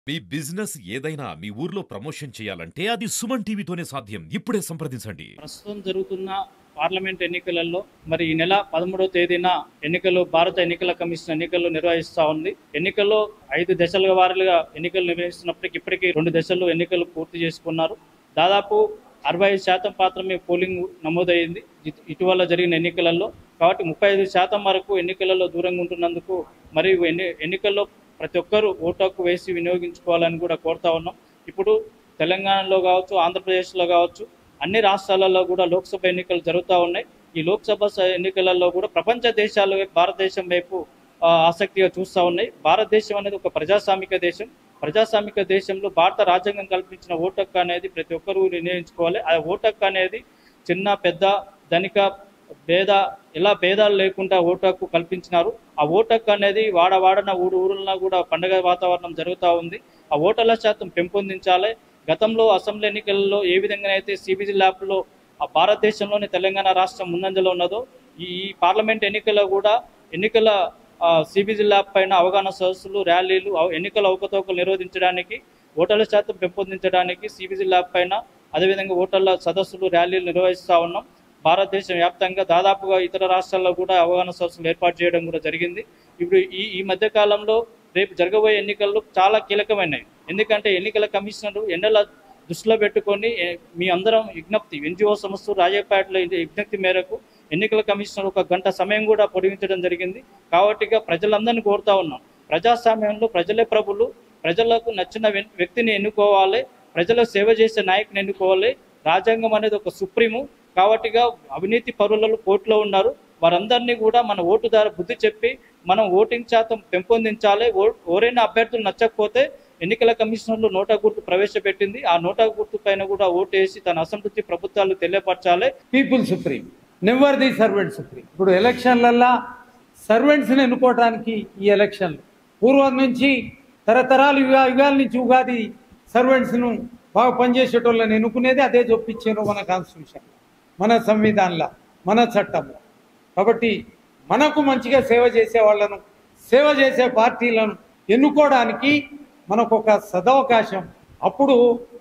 మీ business ఏదైనా మీ ఊర్లో promotion చేయాలంటే అది సుమన్ టీవీతోనే సాధ్యం ఇప్పుడే సంప్రదించండి ప్రస్తుతం జరుగుతున్న పార్లమెంట్ ఎన్నికలలో మరి ఈ నెల పదమూడవ తేదీన ఎన్నికలు భారత ఎన్నికల కమిషన్ ఎన్నికలు నిర్వహిస్తా ఉంది ఎన్నికల్లో ఐదు దశల వారీలుగా ఎన్నికలు నిర్వహిస్తున్నప్పటికీ ఇప్పటికీ రెండు దశల్లో ఎన్నికలు పూర్తి చేసుకున్నారు దాదాపు అరవై ఐదు శాతం మాత్రమే పోలింగ్ నమోదైంది ఇటు- ఇటీవల జరిగిన ఎన్నికలలో కాబట్టి ముప్పై ఐదు శాతం వరకు ఎన్నికలలో దూరంగా ఉంటున్నందుకు మరియు ఎన్ని ఎన్నికల్లో ప్రతి ఒక్కరూ ఓటు హక్కు వేసి వినియోగించుకోవాలని కూడా కోరుతా ఉన్నాం ఇప్పుడు తెలంగాణలో కావచ్చు ఆంధ్రప్రదేశ్లో కావచ్చు అన్ని రాష్ట్రాలలో కూడా లోక్సభ ఎన్నికలు జరుగుతూ ఉన్నాయి ఈ లోక్సభ స- ఎన్నికలలో కూడా ప్రపంచ దేశాలు వైపు భారతదేశం వైపు ఆ, ఆసక్తిగా చూస్తూ ఉన్నాయి భారతదేశం అనేది ఒక ప్రజాస్వామిక దేశం ప్రజాస్వామిక దేశంలో భారత రాజ్యాంగం కల్పించిన ఓటు హక్కు అనేది ప్రతి ఒక్కరూ నిర్ణయించుకోవాలి ఆ ఓటు హక్కు అనేది చిన్న పెద్ద ధనిక భేద ఇలా భేదాలు లేకుండా ఓటు హక్కు కల్పించినారు ఆ ఓటు హక్కు అనేది వాడవాడన ఊరు ఊరుల్లో కూడా పండగ వాతావరణం జరుగుతూ ఉంది ఆ ఓటర్ల శాతం పెంపొందించాలి గతంలో అసెంబ్లీ ఎన్నికల్లో ఏ విధంగా అయితే సిబిజి ల్యాబ్లో ఆ భారతదేశంలోని తెలంగాణ రాష్ట్రం ముందంజలో ఉన్నదో ఈ ఈ పార్లమెంట్ ఎన్నికల్లో కూడా ఎన్నికల సిబిజి ల్యాబ్ పైన అవగాహన సదస్సులు ర్యాలీలు అవ- ఎన్నికల అవకతవకలు నిరోధించడానికి ఓటర్ల శాతం పెంపొందించడానికి సిబిజి ల్యాబ్ పైన అదేవిధంగా ఓటర్ల సదస్సులు ర్యాలీలు నిర్వహిస్తూ ఉన్నాం భారతదేశం వ్యాప్తంగా దాదాపుగా ఇతర రాష్ట్రాల్లో కూడా అవగాహన సదస్సులు ఏర్పాటు చేయడం కూడా జరిగింది ఇప్పుడు ఈ ఈ మధ్య కాలంలో రేపు జరగబోయే ఎన్నికల్లో చాలా కీలకమైనవి ఎందుకంటే ఎన్నికల కమిషనర్ ఎన్నికల దృష్టిలో పెట్టుకొని ఏ- మీ అందరం విజ్ఞప్తి ఎన్జిఓ సంస్థ రాజాపేటలో ఇది విజ్ఞప్తి మేరకు ఎన్నికల కమిషనర్ ఒక గంట సమయం కూడా పొడిగించడం జరిగింది కాబట్టి ఇక ప్రజలందరినీ కోరుతా ఉన్నాం ప్రజాస్వామ్యంలో ప్రజలే ప్రభులు ప్రజలకు నచ్చిన వ్యక్- వ్యక్తిని ఎన్నుకోవాలి ప్రజలకు సేవ చేసే నాయకుని ఎన్నుకోవాలి రాజ్యాంగం అనేది ఒక సుప్రీము కాబట్టిగా అవినీతి పరులలో పోటీలో ఉన్నారు వారందరినీ కూడా మన ఓటు ద్వారా బుద్ధి చెప్పి మనం ఓటింగ్ శాతం పెంపొందించాలి ఓ- ఎవరైనా అభ్యర్థులు నచ్చకపోతే ఎన్నికల కమిషనర్లు నోటా గుర్తు ప్రవేశపెట్టింది ఆ నోటా గుర్తు పైన కూడా ఓటు వేసి తన అసంతృప్తి ప్రభుత్వాలు తెలియపరచాలి people supreme never the servant supreme ఇప్పుడు ఎలక్షన్లల్లా సర్వెంట్స్ని ఎన్నుకోవడానికి ఈ ఎలక్షన్లు పూర్వం నుంచి తరతరాలు యుగా యుగాల నుంచి ఉగాది సర్వెంట్స్ను బాగా పనిచేసేటోళ్ళని ఎన్నుకునేది అదే చొప్పించాను మన కాన్స్టిట్యూషన్ మన సంవిధానంలో మన చట్టంలో కాబట్టి మనకు మంచిగా సేవ చేసే వాళ్ళను సేవ చేసే పార్టీలను ఎన్నుకోవడానికి మనకు ఒక సదవకాశం అప్పుడు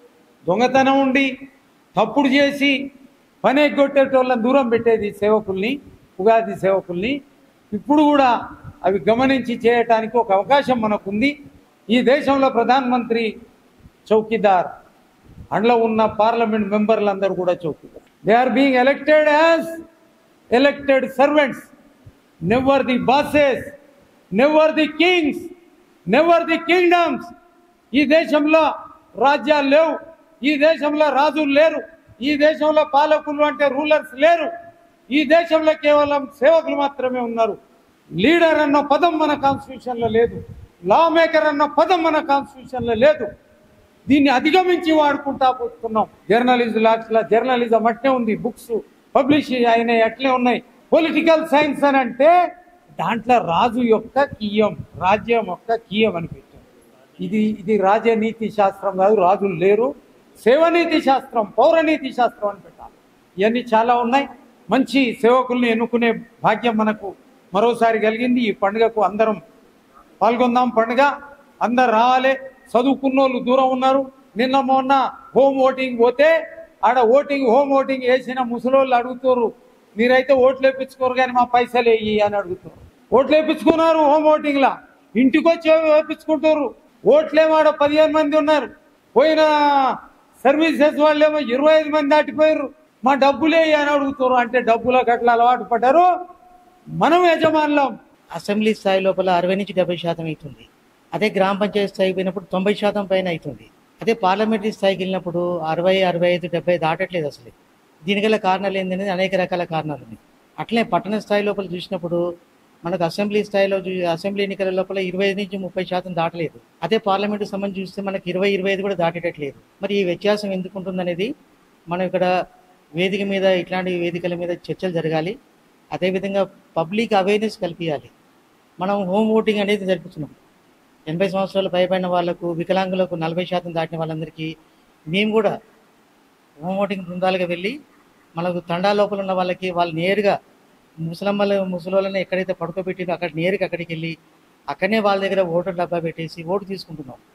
దొంగతనం ఉండి తప్పుడు చేసి పని ఎగ్గొట్టేటోళ్ళని దూరం పెట్టేది సేవకుల్ని ఉగాది సేవకుల్ని ఇప్పుడు కూడా అవి గమనించి చేయటానికి ఒక అవకాశం మనకుంది ఈ దేశంలో ప్రధానమంత్రి చౌకీదార్ అందులో ఉన్న పార్లమెంట్ మెంబర్లందరూ కూడా chowkidar they are being elected as elected servants never the bosses never the kings never the kingdoms ఈ దేశంలో రాజ్యాలు లేవు ఈ దేశంలో రాజులు లేరు ఈ దేశంలో పాలకులు అంటే రూలర్స్ లేరు ఈ దేశంలో కేవలం సేవకులు మాత్రమే ఉన్నారు లీడర్ అన్న పదం మన కాన్స్టిట్యూషన్లో లేదు లా మేకర్ అన్న పదం మన కాన్స్టిట్యూషన్లో లేదు దీన్ని అధిగమించి వాడుకుంటా పోతున్నాం జర్నలిజం లాక్స్లా జర్నలిజం అట్లే ఉంది బుక్స్ పబ్లిష్ అయినాయి అట్లే ఉన్నాయి పొలిటికల్ సైన్స్ అని అంటే దాంట్లో రాజు యొక్క కీయం రాజ్యం యొక్క కీయం అని పెట్టారు ఇది ఇది రాజనీతి శాస్త్రం కాదు రాజులు లేరు సేవనీతి శాస్త్రం పౌరనీతి శాస్త్రం అని పెట్టాలి ఇవన్నీ చాలా ఉన్నాయి మంచి సేవకుల్ని ఎన్నుకునే భాగ్యం మనకు మరోసారి కలిగింది ఈ పండుగకు అందరం పాల్గొందాం పండుగ అందరు రావాలి చదువుకున్న వాళ్ళు దూరం ఉన్నారు నిన్న మొన్న హోమ్ ఓటింగ్ పోతే ఆడ ఓటింగ్ హోమ్ ఓటింగ్ వేసిన ముసలోళ్ళు అడుగుతారు మీరైతే ఓట్లు వేపించుకోరు కానీ మా పైసలు వేయి అని అడుగుతారు ఓట్లు వేపించుకున్నారు హోమ్ ఓటింగ్ లా ఇంటికి వచ్చి వేపించుకుంటారు ఓట్లేమో ఆడ పదిహేను మంది ఉన్నారు పోయిన సర్వీసెస్ వాళ్ళేమో ఇరవై ఐదు మంది దాటిపోయారు మా డబ్బులే అని అడుగుతారు అంటే డబ్బులకు అట్లా అలవాటు పడ్డారు మనం యజమానులం అసెంబ్లీ స్థాయి లోపల అరవై నుంచి డెబ్బై శాతం అవుతుంది అదే గ్రామ పంచాయతీ స్థాయికి పోయినప్పుడు తొంభై శాతం పైన అవుతుంది అదే పార్లమెంటరీ స్థాయికి వెళ్ళినప్పుడు అరవై అరవై ఐదు డెబ్బై దాటట్లేదు అసలు దీనిగల కారణాలు ఏంటనేది అనేక రకాల కారణాలు ఉన్నాయి అట్లే పట్టణ స్థాయి లోపల చూసినప్పుడు మనకు అసెంబ్లీ స్థాయిలో చూ- అసెంబ్లీ ఎన్నికల లోపల ఇరవై ఐదు నుంచి ముప్పై శాతం దాటలేదు అదే పార్లమెంటు సంబంధించి చూస్తే మనకి ఇరవై ఇరవై ఐదు కూడా దాటేటట్లేదు మరి ఈ వ్యత్యాసం ఎందుకు ఉంటుందనేది మనం ఇక్కడ వేదిక మీద ఇట్లాంటి వేదికల మీద చర్చలు జరగాలి అదేవిధంగా పబ్లిక్ అవేర్నెస్ కల్పించాలి మనం హోమ్ ఓటింగ్ అనేది జరుపుతున్నాం ఎనభై సంవత్సరాలు పైబడిన వాళ్ళకు వికలాంగులకు నలభై శాతం దాటిన వాళ్ళందరికీ మేము కూడా హోమ్ ఓటింగ్ బృందాలుగా వెళ్ళి మనకు తండా లోపల ఉన్న వాళ్ళకి వాళ్ళు నేరుగా ముసలమ్మల ముసలోళ్ళని ఎక్కడైతే పడుకోబెట్టిందో అక్కడ నేరుగా అక్కడికి వెళ్ళి అక్కడనే వాళ్ళ దగ్గర ఓటర్ డబ్బా పెట్టేసి ఓటు తీసుకుంటున్నాం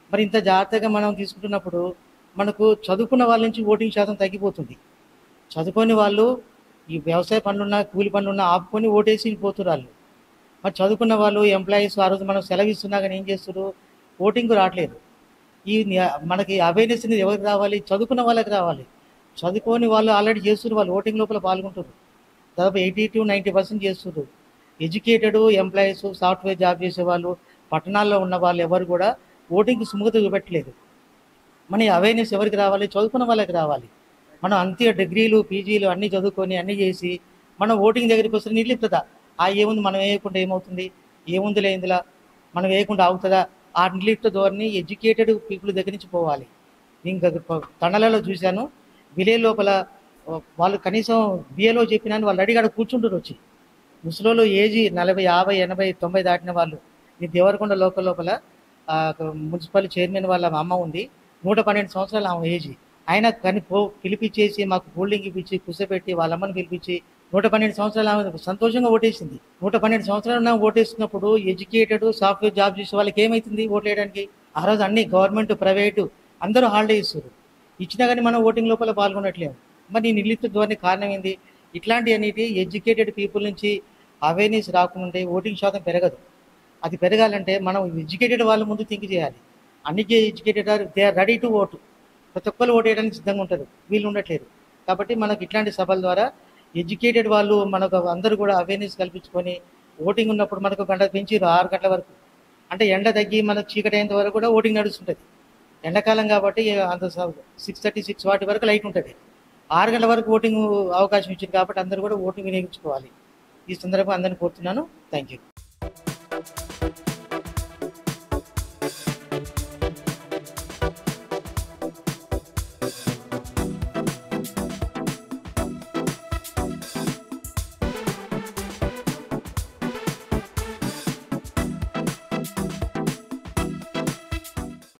మరి ఇంత జాగ్రత్తగా మనం తీసుకుంటున్నప్పుడు మనకు చదువుకున్న వాళ్ళ నుంచి ఓటింగ్ శాతం తగ్గిపోతుంది చదువుకొని వాళ్ళు ఈ వ్యవసాయ పనులున్నా కూలి పనులున్నా ఆపుకొని ఓటేసి పోతున్నారు వాళ్ళు మరి చదువుకున్న వాళ్ళు ఎంప్లాయీస్ ఆ రోజు మనం సెలవు ఇస్తున్నా కానీ ఏం చేస్తారు ఓటింగ్ రావట్లేదు ఈ న్యా- మనకి అవేర్నెస్ అనేది ఎవరికి రావాలి చదువుకున్న వాళ్ళకి రావాలి చదువుకొని వాళ్ళు ఆల్రెడీ చేస్తున్నారు వాళ్ళు ఓటింగ్ లోపల పాల్గొంటారు దాదాపు ఎయిటీ టు నైంటీ పర్సెంట్ చేస్తున్నారు ఎడ్యుకేటెడ్ ఎంప్లాయీస్ సాఫ్ట్వేర్ జాబ్ చేసే వాళ్ళు పట్టణాల్లో ఉన్న వాళ్ళు ఎవరు కూడా ఓటింగ్కి సుముఖత చూపెట్టలేదు మన అవేర్నెస్ ఎవరికి రావాలి చదువుకున్న వాళ్ళకి రావాలి మనం అంతే డిగ్రీలు పీజీలు అన్నీ చదువుకొని అన్నీ చేసి మనం ఓటింగ్ దగ్గరికి వస్తే నిర్లిప్తత ఆ ఏముంది మనం వేయకుండా ఏమవుతుంది ఏముందిలే ఇందులో మనం వేయకుండా ఆగుతుందా ఆ నిర్లిప్త ధోరణి ఎడ్యుకేటెడ్ పీపుల్ దగ్గర నుంచి పోవాలి నేను గత తండలలో చూశాను విలేజ్ లోపల వాళ్ళు కనీసం బిఏలో చెప్పినాను వాళ్ళు అడిగాడ కూర్చుంటారు వచ్చి ముసలోళ్ళు ఏజీ నలభై యాభై ఎనభై తొంభై దాటిన వాళ్ళు ఈ దేవరకొండ లోకల్ లోపల ఆ, మున్సిపల్ చైర్మన్ వాళ్ళ అమ్మ ఉంది నూట పన్నెండు సంవత్సరాలు ఆమె ఏజీ ఆయన కానీ పో పిలిపించేసి మాకు కూల్డ్రింక్ ఇప్పించి కూర్చోబెట్టి వాళ్ళ అమ్మని పిలిపించి నూట పన్నెండు సంవత్సరాలు ఆమె సంతోషంగా ఓటేసింది నూట పన్నెండు సంవత్సరాలు ఆమె ఓటేస్తున్నప్పుడు ఎడ్యుకేటెడ్ సాఫ్ట్వేర్ జాబ్ చేసే వాళ్ళకి ఏమైతుంది ఓట్లు వేయడానికి ఆ రోజు అన్ని గవర్నమెంట్ ప్రైవేటు అందరూ హాలిడే ఇస్తారు ఇచ్చినా కానీ మనం ఓటింగ్ లోపల పాల్గొనట్లేము మరి ఈ నిర్లిప్త ధోరణి కారణం ఏంది ఇట్లాంటి అనేది ఎడ్యుకేటెడ్ పీపుల్ నుంచి అవేర్నెస్ రాకుండా ఓటింగ్ శాతం పెరగదు అది పెరగాలంటే మనం ఎడ్యుకేటెడ్ వాళ్ళ ముందు థింక్ చేయాలి అన్ని educated are they are ready to vote ప్రతి ఒక్కరు ఓటు వేయడానికి సిద్ధంగా ఉంటారు వీళ్ళు ఉండట్లేదు కాబట్టి మనకి ఇట్లాంటి సభల ద్వారా ఎడ్యుకేటెడ్ వాళ్ళు మనకు అందరూ కూడా అవేర్నెస్ కల్పించుకొని ఓటింగ్ ఉన్నప్పుడు మనకు గంట పెంచిరు ఆరు గంటల వరకు అంటే ఎండ తగ్గి మనకు చీకటి అయ్యేంత వరకు కూడా ఓటింగ్ నడుస్తుంటుంది ఎండాకాలం కాబట్టి అంత సిక్స్ థర్టీ సిక్స్ వాటి వరకు లైట్ ఉంటుంది ఆరు గంటల వరకు ఓటింగ్ అవకాశం ఇచ్చింది కాబట్టి అందరూ కూడా ఓటింగ్ వినియోగించుకోవాలి ఈ సందర్భంగా అందరిని కోరుతున్నాను థ్యాంక్ యూ